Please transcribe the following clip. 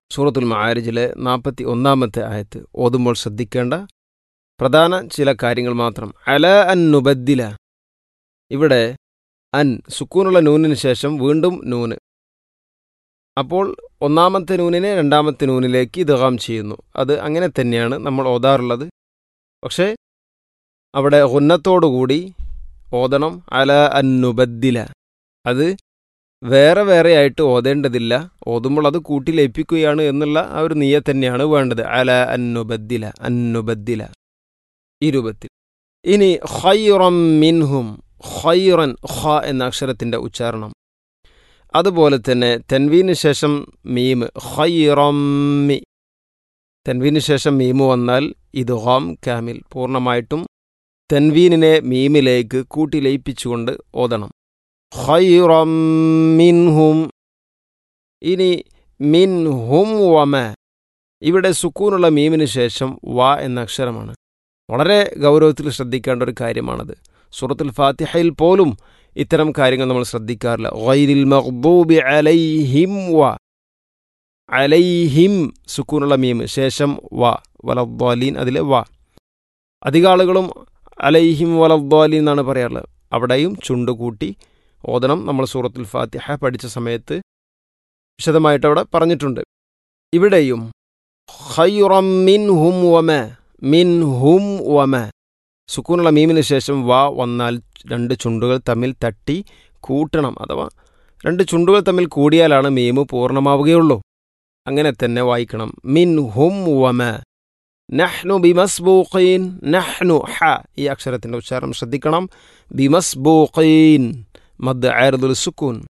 സൂറത്തുൽ മആരിജിലെ നാൽപ്പത്തി ഒന്നാമത്തെ ആയത്ത് ഓതുമ്പോൾ ശ്രദ്ധിക്കേണ്ട പ്രധാന ചില കാര്യങ്ങൾ മാത്രം അല അൻ നുബദ്ദില ഇവിടെ അൻ സുക്കൂനുള്ള നൂനിന് ശേഷം വീണ്ടും നൂന് അപ്പോൾ ഒന്നാമത്തെ നൂനിനെ രണ്ടാമത്തെ നൂനിലേക്ക് ഇദ്ഗാം ചെയ്യുന്നു അത് അങ്ങനെ തന്നെയാണ് നമ്മൾ ഓതാറുള്ളത് പക്ഷേ അവിടെ ഉന്നത്തോടുകൂടി ഓതണം അല അൻ നുബദ്ദില അത് വേറെ വേറെ ആയിട്ട് ഓതേണ്ടതില്ല ഓതുമ്പോൾ അത് കൂട്ടി ലയിപ്പിക്കുകയാണ് എന്നുള്ള ആ ഒരു നീയ തന്നെയാണ് വേണ്ടത് അല അന്നുബദ്ദില അന്നുബദ്ദില ഈ രൂപത്തിൽ ഇനി ഖൈറം മിൻഹും ഖൈറൻ ഖ എന്ന അക്ഷരത്തിൻ്റെ ഉച്ചാരണം അതുപോലെ തന്നെ തെൻവീന് ശേഷം മീം ഖൈറമ്മി തെൻവീന് ശേഷം മീമ് വന്നാൽ ഇത് ഹോം കാമിൽ പൂർണ്ണമായിട്ടും തെൻവീനിനെ മീമിലേക്ക് കൂട്ടി ലയിപ്പിച്ചുകൊണ്ട് ഓതണം ഖൈറം മിൻഹും ഇനി മിൻഹും വമ ഇവിടെ സുക്കൂനുള്ള മീമിന് ശേഷം വ എന്ന അക്ഷരമാണ് വളരെ ഗൗരവത്തിൽ ശ്രദ്ധിക്കേണ്ട ഒരു കാര്യമാണത് സൂറത്തുൽ ഫാത്തിഹയിൽ പോലും ഇത്തരം കാര്യങ്ങൾ നമ്മൾ ശ്രദ്ധിക്കാറില്ല ഗൈരിൽ മഖ്ദൂബി അലൈഹിം വ അലൈഹിം സുക്കൂനുള്ള മീം ശേഷം വ വലദ്വാലീൻ അതിലെ വ അധിക ആളുകളും അലൈഹിം വലദ്വാലീൻ എന്നാണ് പറയാറുള്ളത് അവിടെയും ചുണ്ട് കൂട്ടി ഓതണം നമ്മൾ സൂറത്തുൽ ഫാത്തിഹ പഠിച്ച സമയത്ത് വിശദമായിട്ട് അവിടെ പറഞ്ഞിട്ടുണ്ട് ഇവിടെയും ഖൈറം മിൻഹും വമ മിൻഹും വമ സുക്കൂനുള്ള മീമിന് ശേഷം വ വന്നാൽ രണ്ട് ചുണ്ടുകൾ തമ്മിൽ തട്ടി കൂട്ടണം അഥവാ രണ്ട് ചുണ്ടുകൾ തമ്മിൽ കൂടിയാലാണ് മീമ് പൂർണ്ണമാവുകയുള്ളൂ അങ്ങനെ തന്നെ വായിക്കണം മിൻ ഹും വമ നഹ്നു ബിമസ്ബൂഖീൻ നഹ്നു ഹ ഈ അക്ഷരത്തിൻ്റെ ഉച്ചാരണം ശ്രദ്ധിക്കണം ബിമസ്ബൂഖീൻ മദ് ആയർദുൽ സുക്കൂൻ